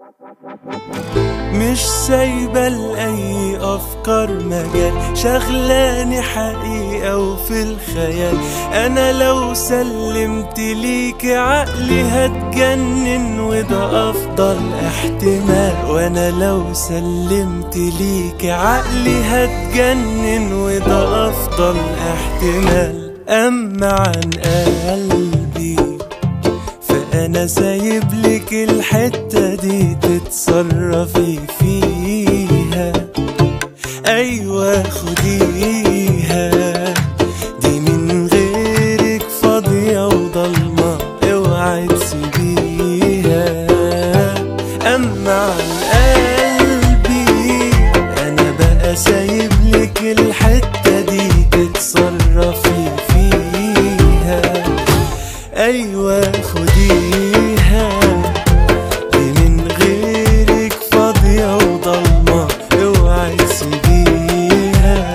مش سايبة لأي أفكار مجال شغلاني حقيقة وفي الخيال أنا لو سلمت ليك عقلي هتجنن وده أفضل احتمال وأنا لو سلمت ليك عقلي هتجنن وده أفضل احتمال أما عن قلبي فأنا سايب لك الحتة دي تتصرفي فيها أيوة خديها دي من غيرك فاضية وضلمة اوعي تسيبيها أما عن قلبي أنا بقى سايب لك الحتة دي تتصرفي فيها أيوة خديها دي من غيرك فاضية وضلمة اوعي تسيبيها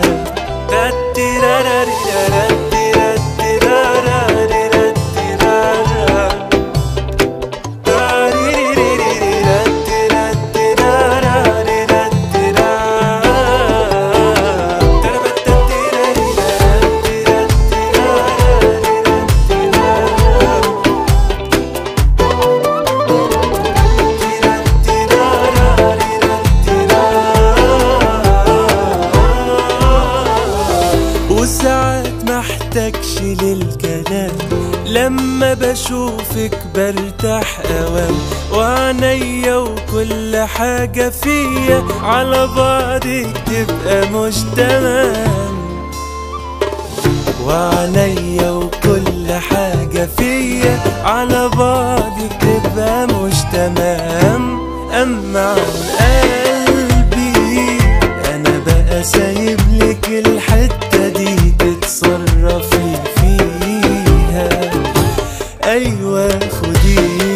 وساعات محتاجش للكلام لما بشوفك برتاح اوام وعينيا وكل حاجة فيا على بعضك تبقى مش تمام وعينيا وكل حاجة فيا على بعضك تبقى مش تمام أما عن قلبي أنا بقى سايب لك الحتة دي تتصرفي فيها أيوة خديها